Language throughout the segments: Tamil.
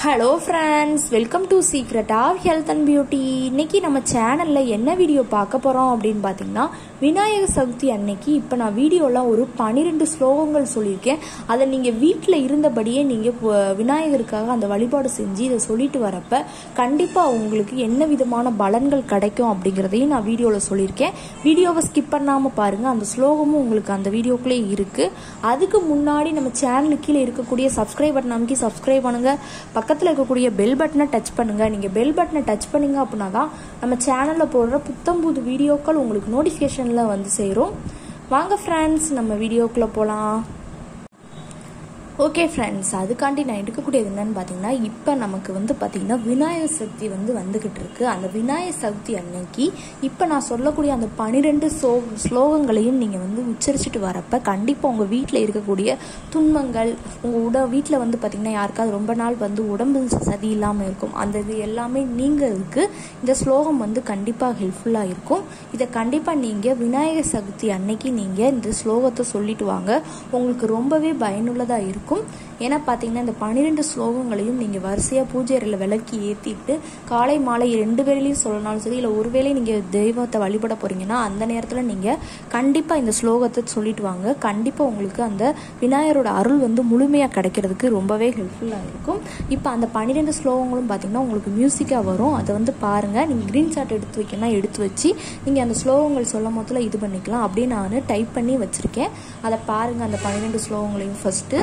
hello friends welcome to secret of health and beauty இன்னைக்கு நம்ம சேனலில் என்ன வீடியோ பார்க்க போகிறோம் அப்படின்னு பார்த்தீங்கன்னா விநாயகர் சதுர்த்தி அன்னைக்கு இப்போ நான் வீடியோவில் ஒரு பன்னிரெண்டு ஸ்லோகங்கள் சொல்லியிருக்கேன் அதை நீங்கள் வீட்டில் இருந்தபடியே நீங்கள் விநாயகருக்காக அந்த வழிபாடு செஞ்சு இதை சொல்லிட்டு வரப்ப கண்டிப்பாக உங்களுக்கு என்ன விதமான பலன்கள் கிடைக்கும் அப்படிங்கிறதையும் நான் வீடியோவில் சொல்லியிருக்கேன் வீடியோவை ஸ்கிப் பண்ணாமல் பாருங்கள் அந்த ஸ்லோகமும் உங்களுக்கு அந்த வீடியோக்குள்ளே இருக்குது அதுக்கு முன்னாடி நம்ம சேனலுக்கு கீழே இருக்கக்கூடிய சப்ஸ்கிரைப் பட்டன் அமைக்கி சப்ஸ்கிரைப் பண்ணுங்கள் பக்கத்தில் இருக்கக்கூடிய பெல் பட்டனை டச் பண்ணுங்கள் நீங்கள் பெல் பட்டனை டச் பண்ணீங்க அப்படின்னா தான் நம்ம சேனலில் போடுற புத்தம் புது வீடியோக்கள் உங்களுக்கு நோட்டிஃபிகேஷனில் வந்து சேரும் வாங்க ஃப்ரெண்ட்ஸ் நம்ம வீடியோக்குள்ளே போகலாம் ஓகே ஃப்ரெண்ட்ஸ் அதுக்காண்டி நான் எடுக்கக்கூடியது என்னன்னு பார்த்தீங்கன்னா இப்போ நமக்கு வந்து பார்த்தீங்கன்னா விநாயகர் சதுர்த்தி வந்து வந்துக்கிட்டு இருக்கு அந்த விநாயகர் சதுர்த்தி அன்னைக்கு இப்போ நான் சொல்லக்கூடிய அந்த பனிரெண்டு சோ ஸ்லோகங்களையும் நீங்கள் வந்து உச்சரிச்சுட்டு வரப்ப கண்டிப்பாக உங்கள் வீட்டில் இருக்கக்கூடிய துன்பங்கள் உங்கள் உட வீட்டில் வந்து பார்த்தீங்கன்னா யாருக்காவது ரொம்ப நாள் வந்து உடம்பு சதி இல்லாமல் இருக்கும் அந்த இது எல்லாமே நீங்கிறதுக்கு இந்த ஸ்லோகம் வந்து கண்டிப்பாக ஹெல்ப்ஃபுல்லாக இருக்கும் இதை கண்டிப்பாக நீங்கள் விநாயகர் சதுர்த்தி அன்னைக்கு நீங்கள் இந்த ஸ்லோகத்தை சொல்லிட்டு வாங்க உங்களுக்கு ரொம்பவே பயனுள்ளதாக இருக்கும் இருக்கும் ஏன்னா பார்த்தீங்கன்னா இந்த பன்னிரெண்டு ஸ்லோகங்களையும் நீங்கள் வரிசையாக பூஜை அறையில் விளக்கி ஏற்றிட்டு காலை மாலை ரெண்டு வேலையும் சொல்லனாலும் சரி இல்லை ஒரு வேளை நீங்கள் தெய்வத்தை வழிபட போகிறீங்கன்னா அந்த நேரத்தில் நீங்கள் கண்டிப்பாக இந்த ஸ்லோகத்தை சொல்லிட்டு வாங்க கண்டிப்பாக உங்களுக்கு அந்த விநாயகரோட அருள் வந்து முழுமையாக கிடைக்கிறதுக்கு ரொம்பவே ஹெல்ப்ஃபுல்லாக இருக்கும் இப்போ அந்த பன்னிரெண்டு ஸ்லோகங்களும் பார்த்தீங்கன்னா உங்களுக்கு மியூசிக்காக வரும் அதை வந்து பாருங்கள் நீங்கள் க்ரீன் சார்ட் எடுத்து வைக்கணும் எடுத்து வச்சு நீங்கள் அந்த ஸ்லோகங்கள் சொல்லும் போதில் இது பண்ணிக்கலாம் அப்படியே நான் டைப் பண்ணி வச்சுருக்கேன் அதை பாருங்கள் அந்த பன்னிரெண்டு ஸ்லோகங்களையும் ஃபஸ்ட்டு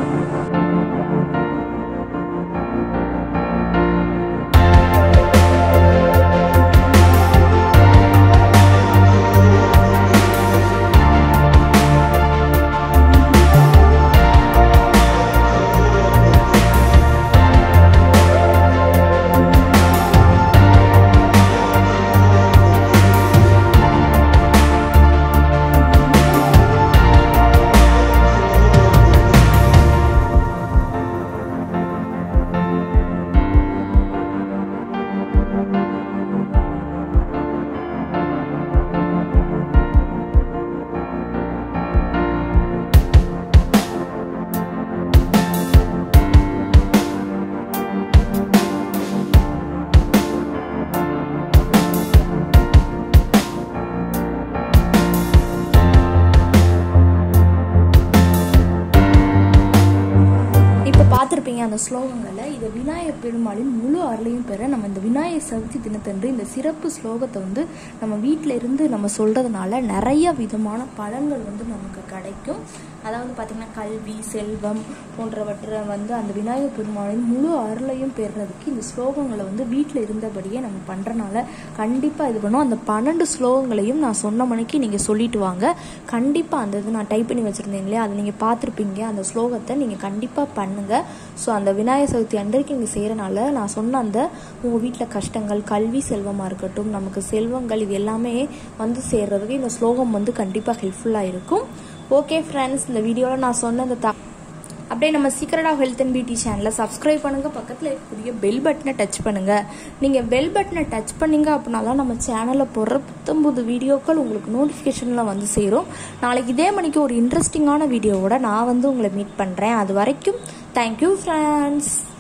பார்த்துருப்பீங்க அந்த ஸ்லோகங்களில் இதை விநாயகர் பெருமாளின் முழு அருளையும் பெற நம்ம இந்த விநாயகர் சதுர்த்தி தினத்தன்று இந்த சிறப்பு ஸ்லோகத்தை வந்து நம்ம வீட்டில் இருந்து நம்ம சொல்கிறதுனால நிறைய விதமான பலன்கள் வந்து நமக்கு கிடைக்கும் அதாவது பார்த்திங்கன்னா கல்வி செல்வம் போன்றவற்றை வந்து அந்த விநாயகர் பெருமாளின் முழு அருளையும் பெறுறதுக்கு இந்த ஸ்லோகங்களை வந்து வீட்டில் இருந்தபடியே நம்ம பண்ணுறனால கண்டிப்பாக இது பண்ணும் அந்த பன்னெண்டு ஸ்லோகங்களையும் நான் சொன்ன மணிக்கு நீங்கள் சொல்லிட்டு வாங்க கண்டிப்பாக அந்த இது நான் டைப் பண்ணி வச்சுருந்தேன் இல்லையா அதை நீங்கள் பார்த்துருப்பீங்க அந்த ஸ்லோகத்தை நீங்கள் கண்டிப்பாக பண்ணுங்கள் ஸோ அந்த விநாயகர் சதுர்த்தி அன்றைக்கு நீங்கள் செய்கிறனால நான் சொன்ன அந்த உங்கள் வீட்டில் கஷ்டங்கள் கல்வி செல்வமாக இருக்கட்டும் நமக்கு செல்வங்கள் இது எல்லாமே வந்து சேர்றதுக்கு இந்த ஸ்லோகம் வந்து கண்டிப்பாக ஹெல்ப்ஃபுல்லாக இருக்கும் ஓகே ஃப்ரெண்ட்ஸ் இந்த வீடியோவில் நான் சொன்ன இந்த த அப்படியே நம்ம secret of health and beauty சேனலை சப்ஸ்கிரைப் பண்ணுங்கள் பக்கத்தில் இருக்கக்கூடிய பெல் பட்டனை டச் பண்ணுங்கள் நீங்கள் பெல் பட்டனை டச் பண்ணீங்க அப்படின்னா தான் நம்ம சேனலில் போடுற புத்தம்புது வீடியோக்கள் உங்களுக்கு நோட்டிஃபிகேஷனில் வந்து சேரும் நாளைக்கு இதே மணிக்கு ஒரு இன்ட்ரெஸ்டிங்கான வீடியோவோட நான் வந்து உங்களை மீட் பண்ணுறேன் அது வரைக்கும் தேங்க்யூ ஃப்ரெண்ட்ஸ்